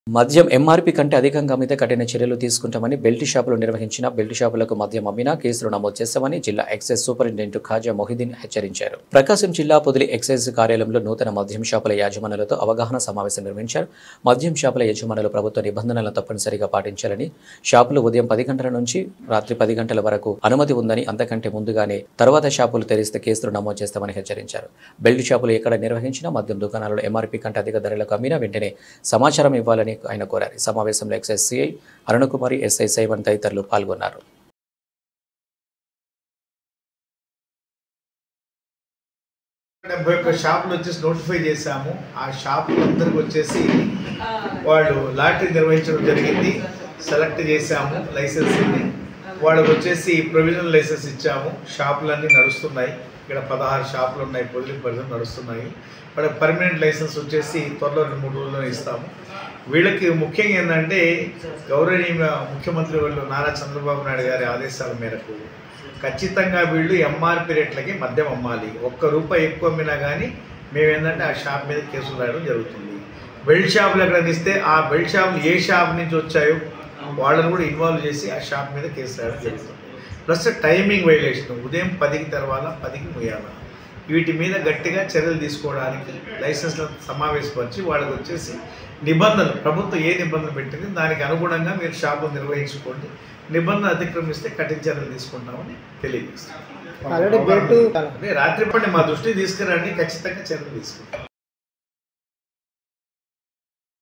మద్యం ఎంఆర్పీ కంటే అధికంగా అమ్మితే కఠిన చర్యలు తీసుకుంటామని బెల్ట్ షాపులు నిర్వహించిన బెల్ట్ షాపులకు మద్యం అమ్మినా కేసులు నమోదు చేస్తామని జిల్లా ఎక్సైజ్ సూపరింటెండెంట్ ఖాజా మొహిదీన్ హెచ్చరించారు ప్రకాశం జిల్లా పొదిలి ఎక్సైజ్ కార్యాలయంలో నూతన మద్యం షాపుల యాజమానులతో అవగాహన సమావేశం నిర్వహించారు మద్యం షాపుల యజమానులు ప్రభుత్వ నిబంధనలను తప్పనిసరిగా పాటించాలని షాపులు ఉదయం పది గంటల నుంచి రాత్రి పది గంటల వరకు అనుమతి ఉందని అంతకంటే ముందుగానే తర్వాత షాపులు తెరిస్తే కేసులు నమోదు చేస్తామని హెచ్చరించారు బెల్ట్ షాపులు ఎక్కడ నిర్వహించినా మద్యం దుకాణాలలో ఎంఆర్పీ కంటే అధిక ధరలకు అమ్మినా వెంటనే సమాచారం ఇవ్వాలని ఆయన కోరారు ఈ సమావేశంలో ఎక్సైజ్ సిఐ అరుణకుమారి ఎస్ఐ సైవన్ తదితరులు పాల్గొన్నారు డెబ్బై ఒక్క షాపులు వచ్చేసి నోటిఫై చేశాము ఆ షాపులు అందరికి వచ్చేసి వాళ్ళు లాటరీ నిర్వహించడం జరిగింది సెలెక్ట్ చేశాము లైసెన్స్ని వాళ్ళకి వచ్చేసి ప్రొవిజనల్ లైసెన్స్ ఇచ్చాము షాపులన్నీ నడుస్తున్నాయి ఇక్కడ పదహారు షాపులు ఉన్నాయి పొదిలి పరిధి నడుస్తున్నాయి వాళ్ళకి పర్మనెంట్ లైసెన్స్ వచ్చేసి త్వరలో రెండు మూడు రోజుల్లో ఇస్తాము వీళ్ళకి ముఖ్యంగా ఏంటంటే గౌరవనీయ ముఖ్యమంత్రి వాళ్ళు నారా చంద్రబాబు నాయుడు గారి ఆదేశాల మేరకు ఖచ్చితంగా వీళ్ళు ఎంఆర్పి రేట్లకి మద్యం అమ్మాలి ఒక్క రూపాయి ఎక్కువ అమ్మినా కానీ మేమేంటంటే ఆ షాప్ మీద కేసులు రాయడం జరుగుతుంది బెల్ట్ షాపులు ఎక్కడ ఇస్తే ఆ బెల్ట్ షాపులు ఏ షాప్ నుంచి వచ్చాయో వాళ్ళని కూడా ఇన్వాల్వ్ చేసి ఆ షాప్ మీద కేసు రాయడం జరుగుతుంది ప్లస్ టైమింగ్ వైలేషన్ ఉదయం పదికి తెరవాలా పదికి ముయ్యాల వీటి మీద గట్టిగా చర్యలు తీసుకోవడానికి లైసెన్స్ల సమావేశపరిచి వాళ్ళకి వచ్చేసి నిబంధనలు ప్రభుత్వం ఏ నిబంధన పెట్టింది దానికి అనుగుణంగా మీరు షాపు నిర్వహించుకోండి నిబంధన అతిక్రమిస్తే కఠిన చర్యలు తీసుకుంటామని తెలియజేస్తాం ఆల్రెడీ బెల్ట్ అదే రాత్రి పని మా దృష్టికి తీసుకురండి ఖచ్చితంగా చర్యలు తీసుకుంటాం